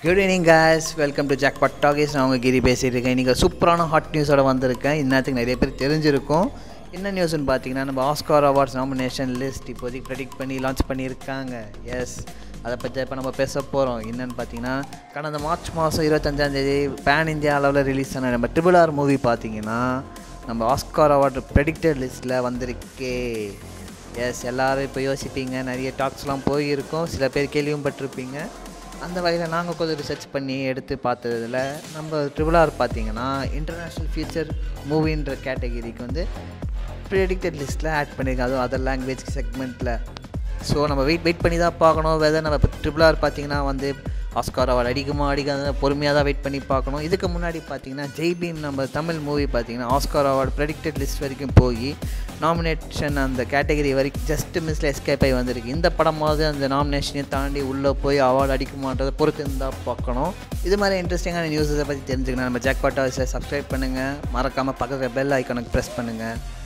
good evening guys welcome to Jackpot Talkies நான் உங்கள் கிரி பேசிகிட்டு இருக்கேன் இன்றைக்கி சூப்பரான ஹாட் நியூஸோட வந்திருக்கேன் இந்நேரத்துக்கு நிறைய பேர் தெரிஞ்சிருக்கும் என்ன நியூஸ்னு பார்த்தீங்கன்னா நம்ம ஆஸ்கார் அவார்ட்ஸ் நாமினேஷன் லிஸ்ட் இப்போதைக்கு ப்ரெடிக்ட் பண்ணி லான்ச் பண்ணியிருக்காங்க எஸ் அதை பற்றி இப்போ நம்ம பேச போகிறோம் என்னென்னு பார்த்தீங்கன்னா கடந்த மார்ச் மாதம் இருபத்தஞ்சாந்தேதி பேன் இந்தியா அளவில் ரிலீஸ் ஆன நம்ம ட்ரிபிள் ஆர் மூவி பார்த்தீங்கன்னா நம்ம ஆஸ்கார் அவார்டு ப்ரெடிக்டட் லிஸ்ட்டில் வந்திருக்கே எஸ் எல்லோரும் இப்போ யோசிப்பீங்க நிறைய டாக்ஸ்லாம் போயிருக்கோம் சில பேர் கேள்வியும் பட்டிருப்பீங்க அந்த வகையில் நாங்கள் கொஞ்சம் ரிசர்ச் பண்ணி எடுத்து பார்த்ததுல நம்ம ட்ரிபிள் ஆர் பார்த்தீங்கன்னா இன்டர்நேஷ்னல் ஃபியூச்சர் மூவின்ற கேட்டகிரிக்கு வந்து ப்ரெடிக்டட் லிஸ்ட்டில் ஆட் பண்ணியிருக்கோம் அதுவும் அதர் லாங்குவேஜ் செக்மெண்ட்டில் ஸோ நம்ம வெயிட் வெயிட் பண்ணி தான் பார்க்கணும் வெதர் நம்ம இப்போ ட்ரிபிள் ஆர் பார்த்தீங்கன்னா வந்து ஆஸ்கார் அவார்டு அடிக்குமா அடிக்காத பொறுமையாக தான் வெயிட் பண்ணி பார்க்கணும் இதுக்கு முன்னாடி பார்த்தீங்கன்னா ஜெய் பீம் நம்ம தமிழ் மூவி பார்த்தீங்கன்னா ஆஸ்கார் அவார்டு ப்ரெடிக்டட் லிஸ்ட் வரைக்கும் போய் நாமினேஷன் அந்த கேட்டகரி வரைக்கும் ஜஸ்ட் மிஸ்ல எஸ்கேப் ஆகி வந்திருக்கு இந்த படமாவது அந்த நாமினேஷனையும் தாண்டி உள்ளே போய் அவார்டு அடிக்குமான்றதை பொறுத்து இருந்தால் பார்க்கணும் இது மாதிரி இன்ட்ரெஸ்டிங்கான நியூஸை பற்றி தெரிஞ்சுக்கணும் நம்ம ஜாக் பாட்டாஸை சப்ஸ்கிரைப் பண்ணுங்கள் மறக்காமல் பக்கத்தில் பெல் ஐக்கானுக்கு ப்ரெஸ் பண்ணுங்கள்